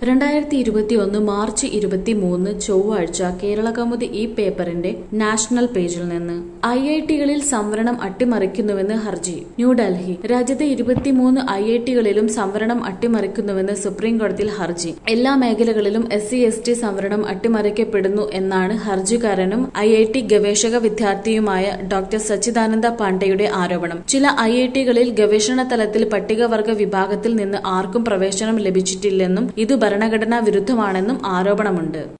രണ്ടായിരത്തി ഇരുപത്തി ഒന്ന് മാർച്ച് ഇരുപത്തി മൂന്ന് ചൊവ്വാഴ്ച കേരള കൗമുദി ഈ പേപ്പറിന്റെ നാഷണൽ പേജിൽ നിന്ന് ഐ ഐ ടികളിൽ സംവരണം അട്ടിമറിക്കുന്നുവെന്ന് ഹർജി ന്യൂഡൽഹി രാജ്യത്തെ ഇരുപത്തിമൂന്ന് ഐ ഐ ടികളിലും സംവരണം അട്ടിമറിക്കുന്നുവെന്ന് സുപ്രീം കോടതിയിൽ ഹർജി എല്ലാ മേഖലകളിലും എസ് സി എസ് ടി സംവരണം അട്ടിമറിക്കപ്പെടുന്നു എന്നാണ് ഹർജിക്കാരനും ഐ ഐ ടി ഗവേഷക വിദ്യാർത്ഥിയുമായ ഡോക്ടർ സച്ചിദാനന്ദ പാണ്ഡെയുടെ ആരോപണം ചില ഐ ഐ ടികളിൽ ഗവേഷണ തലത്തിൽ പട്ടികവർഗ വിഭാഗത്തിൽ നിന്ന് ആർക്കും പ്രവേശനം ലഭിച്ചിട്ടില്ലെന്നും ഇത് ഭരണഘടനാ വിരുദ്ധമാണെന്നും ആരോപണമുണ്ട്